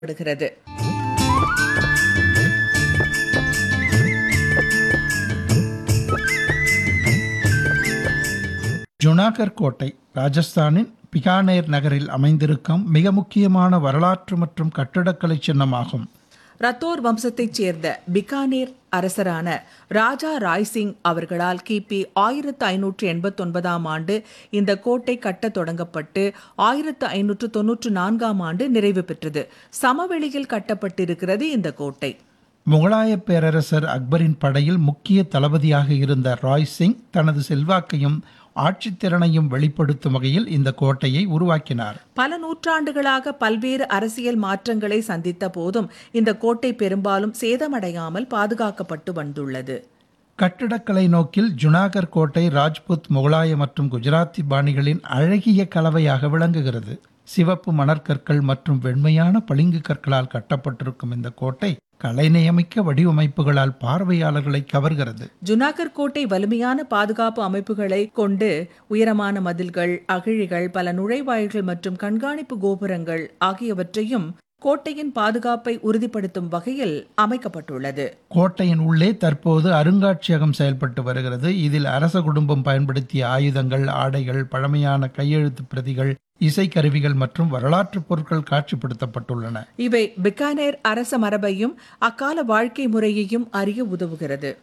படுகிறது ஜுனாகர் கோட்டை ராஜஸ்தானின் பிகானேர் நகரில் அமைந்திருக்கும் மிக முக்கியமான வரலாற்று மற்றும் கட்டடக்கலை சின்னமாகும் ரத்தோர் வம்சத்தைச் சேர்ந்த பிகானேர் அரசரான ராஜா ராய்சிங் அவர்களால் கிபி ஆயிரத்து ஐநூற்று எண்பத்தொன்பதாம் ஆண்டு இந்த கோட்டை கட்டத் தொடங்கப்பட்டு ஆயிரத்து ஐநூற்று தொன்னூற்று நான்காம் ஆண்டு நிறைவு பெற்றது சமவெளியில் கட்டப்பட்டிருக்கிறது இந்த கோட்டை முகலாய பேரரசர் அக்பரின் படையில் முக்கிய தளபதியாக இருந்த ராய் சிங் தனது செல்வாக்கையும் ஆட்சித்திறனையும் வெளிப்படுத்தும் வகையில் இந்த கோட்டையை உருவாக்கினார் பல நூற்றாண்டுகளாக பல்வேறு அரசியல் மாற்றங்களை சந்தித்த போதும் இந்த கோட்டை பெரும்பாலும் சேதமடையாமல் பாதுகாக்கப்பட்டு வந்துள்ளது கட்டிடக்கலை நோக்கில் ஜுனாகர் கோட்டை ராஜ்புத் முகலாய மற்றும் குஜராத்தி பாணிகளின் அழகிய கலவையாக விளங்குகிறது சிவப்பு மணற்கற்கள் மற்றும் வெண்மையான பளிங்கு கற்களால் கட்டப்பட்டிருக்கும் இந்த கோட்டை கலைநயமிக்க வடிவமைப்புகளால் பார்வையாளர்களை கவர்கிறது ஜுனாகர் கோட்டை வலிமையான பாதுகாப்பு அமைப்புகளை கொண்டு உயரமான மதில்கள் அகழிகள் பல நுழைவாயில்கள் மற்றும் கண்காணிப்பு கோபுரங்கள் ஆகியவற்றையும் கோட்டையின் பாதுகாப்பை உறுதிப்படுத்தும் வகையில் அமைக்கப்பட்டுள்ளது கோட்டையின் உள்ளே தற்போது அருங்காட்சியகம் செயல்பட்டு வருகிறது இதில் அரச குடும்பம் பயன்படுத்திய ஆயுதங்கள் ஆடைகள் பழமையான கையெழுத்து பிரதிகள் இசைக்கருவிகள் மற்றும் வரலாற்று பொருட்கள் காட்சிப்படுத்தப்பட்டுள்ளன இவை பிக்கானேர் அரச மரபையும் அக்கால வாழ்க்கை முறையையும் அறிய உதவுகிறது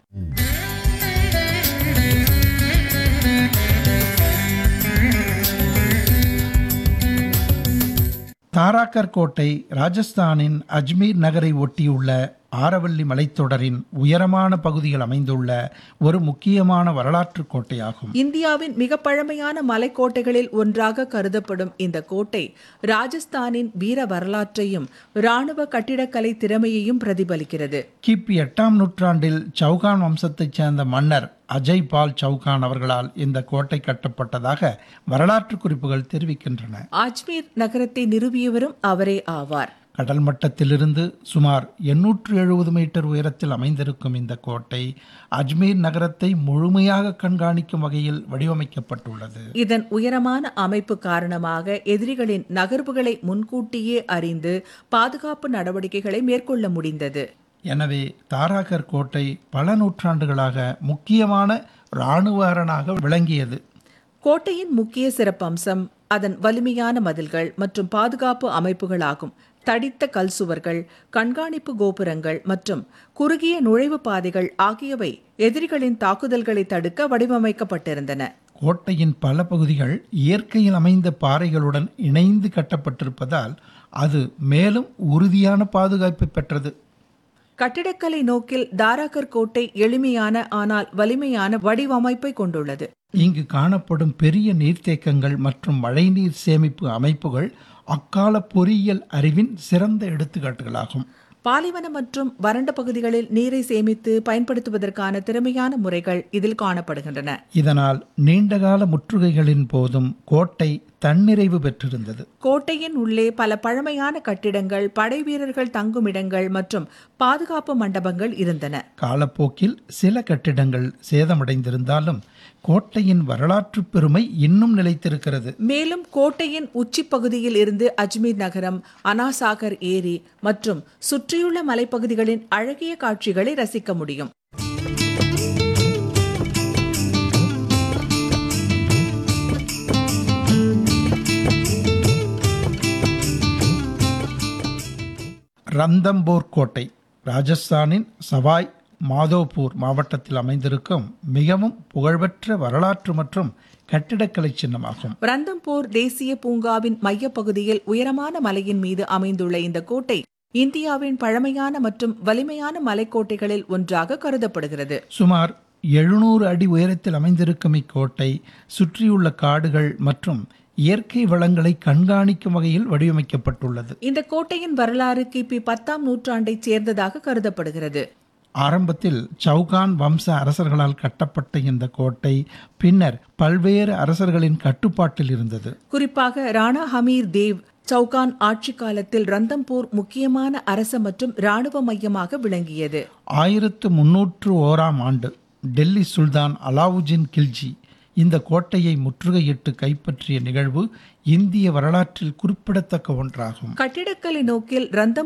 தாராக்கர் கோட்டை ராஜஸ்தானின் அஜ்மீர் நகரை ஒட்டியுள்ள ஆரவல்லி மலைத்தொடரின் உயரமான பகுதியில் அமைந்துள்ள ஒரு முக்கியமான வரலாற்று கோட்டையாகும் இந்தியாவின் மிக பழமையான மலைக்கோட்டைகளில் ஒன்றாக கருதப்படும் இந்த கோட்டை ராஜஸ்தானின் வீர வரலாற்றையும் இராணுவ கட்டிடக்கலை திறமையையும் பிரதிபலிக்கிறது கிபி எட்டாம் நூற்றாண்டில் சௌகான் வம்சத்தைச் சேர்ந்த மன்னர் அஜய் பால் சௌகான் அவர்களால் இந்த கோட்டை கட்டப்பட்டதாக வரலாற்று குறிப்புகள் தெரிவிக்கின்றன அஜ்மீர் நகரத்தை நிறுவியவரும் அவரே ஆவார் கடல் மட்டத்திலிருந்து சுமார் எண்ணூற்று எழுபது மீட்டர் உயரத்தில் அமைந்திருக்கும் இந்த கோட்டை அஜ்மீர் நகரத்தை முழுமையாக கண்காணிக்கும் வகையில் வடிவமைக்கப்பட்டுள்ளது இதன் உயரமான அமைப்பு காரணமாக எதிரிகளின் நகர்வுகளை முன்கூட்டியே அறிந்து பாதுகாப்பு நடவடிக்கைகளை மேற்கொள்ள முடிந்தது எனவே தாராகர் கோட்டை பல நூற்றாண்டுகளாக முக்கியமான இராணுவ அரணாக விளங்கியது கோட்டையின் முக்கிய சிறப்பம்சம் அதன் வலிமையான மதில்கள் மற்றும் பாதுகாப்பு அமைப்புகளாகும் தடித்த கல் சுவர்கள் கண்காணிப்பு கோபுரங்கள் மற்றும் குறுகிய நுழைவு பாதைகள் ஆகியவை எதிரிகளின் தாக்குதல்களை தடுக்க வடிவமைக்கப்பட்டிருந்தன கோட்டையின் பல பகுதிகள் இயற்கையில் அமைந்த பாறைகளுடன் இணைந்து கட்டப்பட்டிருப்பதால் அது மேலும் உறுதியான பாதுகாப்பு பெற்றது கட்டிடக்கலை நோக்கில் தாராகர் கோட்டை எளிமையான ஆனால் வலிமையான வடிவமைப்பை கொண்டுள்ளது இங்கு காணப்படும் பெரிய நீர்த்தேக்கங்கள் மற்றும் மழைநீர் சேமிப்பு அமைப்புகள் அக்கால பொறியியல் அறிவின் சிறந்த எடுத்துக்காட்டுகளாகும் பாலைவன மற்றும் வறண்ட பகுதிகளில் நீரை சேமித்து பயன்படுத்துவதற்கான திறமையான முறைகள் இதில் காணப்படுகின்றன இதனால் நீண்டகால முற்றுகைகளின் போதும் கோட்டை தன்னிறைவு பெற்றிருந்தது கோட்டையின் உள்ளே பல பழமையான கட்டிடங்கள் படை வீரர்கள் தங்குமிடங்கள் மற்றும் பாதுகாப்பு மண்டபங்கள் இருந்தன காலப்போக்கில் சில கட்டிடங்கள் சேதமடைந்திருந்தாலும் கோட்டையின் வரலாற்று பெருமை இன்னும் நிலைத்திருக்கிறது மேலும் கோட்டையின் உச்சிப்பகுதியில் இருந்து அஜ்மீர் நகரம் அனாசாகர் ஏரி மற்றும் சுற்றியுள்ள மலைப்பகுதிகளின் அழகிய காட்சிகளை ரசிக்க முடியும் ரந்தம்போர் கோட்டை ராஜஸ்தானின் சவாய் மாதோபூர் மாவட்டத்தில் அமைந்திருக்கும் மிகவும் புகழ்பெற்ற வரலாற்று மற்றும் கட்டிடக்கலை சின்னமாகும் ரந்தம்போர் தேசிய பூங்காவின் மையப்பகுதியில் உயரமான மலையின் மீது அமைந்துள்ள இந்த கோட்டை இந்தியாவின் பழமையான மற்றும் வலிமையான மலைக்கோட்டைகளில் ஒன்றாக கருதப்படுகிறது சுமார் எழுநூறு அடி உயரத்தில் அமைந்திருக்கும் இக்கோட்டை சுற்றியுள்ள காடுகள் மற்றும் இயற்கை வளங்களை கண்காணிக்கும் வகையில் வடிவமைக்கப்பட்டுள்ளது இந்த கோட்டையின் வரலாறு கிபி பத்தாம் நூற்றாண்டைச் சேர்ந்ததாக கருதப்படுகிறது ஆரம்பத்தில் சௌகான் வம்ச அரசர்களால் கட்டப்பட்ட இந்த கோட்டை பின்னர் பல்வேறு அரசர்களின் கட்டுப்பாட்டில் இருந்தது குறிப்பாக ராணா ஹமீர் தேவ் சௌகான் ஆட்சி காலத்தில் ரந்தம்பூர் முக்கியமான அரச மற்றும் இராணுவ மையமாக விளங்கியது ஆயிரத்து முன்னூற்று ஓராம் ஆண்டு டெல்லி சுல்தான் அலாவுஜின் கில்ஜி இந்த கோட்டையை முற்றுகையிட்டு கைப்பற்றிய நிகழ்வு இந்திய வரலாற்றில் குறிப்பிடத்தக்க ஒன்றாகும் கட்டிடக்கலை நோக்கில் ரந்தம்